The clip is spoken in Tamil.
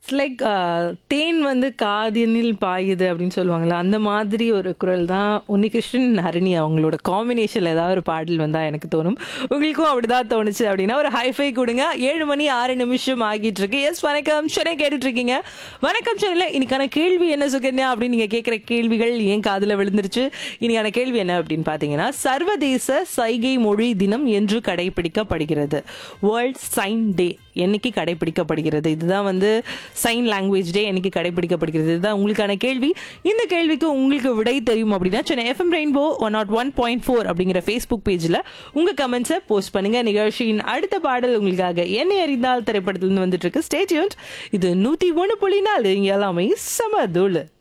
இட்ஸ் லைக் தேன் வந்து காதினில் பாயுது அப்படின்னு சொல்லுவாங்கல்ல அந்த மாதிரி ஒரு குரல் தான் உன்னிகிருஷ்ணன் ஹரிணி அவங்களோட காம்பினேஷன்ல ஏதாவது ஒரு பாடல் வந்தா எனக்கு தோணும் உங்களுக்கும் அப்படிதான் தோணுச்சு அப்படின்னா ஒரு ஹைஃபை கொடுங்க ஏழு மணி ஆறு நிமிஷம் ஆகிட்டு இருக்கு எஸ் வணக்கம் சென்னை கேட்டுட்டு இருக்கீங்க வணக்கம் சென்னையில இன்னைக்கான கேள்வி என்ன சுகன்யா அப்படின்னு நீங்க கேட்குற கேள்விகள் ஏன் காதுல விழுந்துருச்சு இன்னைக்கான கேள்வி என்ன அப்படின்னு பாத்தீங்கன்னா சர்வதேச சைகை மொழி தினம் என்று கடைபிடிக்கப்படுகிறது வேர்ல்ட் சைன் டே என்னைக்கு கடைபிடிக்கப்படுகிறது இதுதான் வந்து சைன் லாங்குவேஜ் டே என்னைக்கு கடைபிடிக்கப்படுகிறது இதுதான் உங்களுக்கான கேள்வி இந்த கேள்விக்கு உங்களுக்கு விடை தெரியும் அப்படின்னா Chennai FM rainbow one not one point four அப்படிங்கிற ஃபேஸ்புக் பேஜில் உங்கள் கமெண்ட்ஸை போஸ்ட் பண்ணுங்க நிகழ்ச்சியின் அடுத்த பாடல் உங்களுக்காக என்னை அறிந்தால் திரைப்படத்திலிருந்து வந்துட்டு இருக்கு ஸ்டேட்யூன் இது நூற்றி ஒன்று புள்ளி நாலு இங்கே எல்லாமே சம தூள்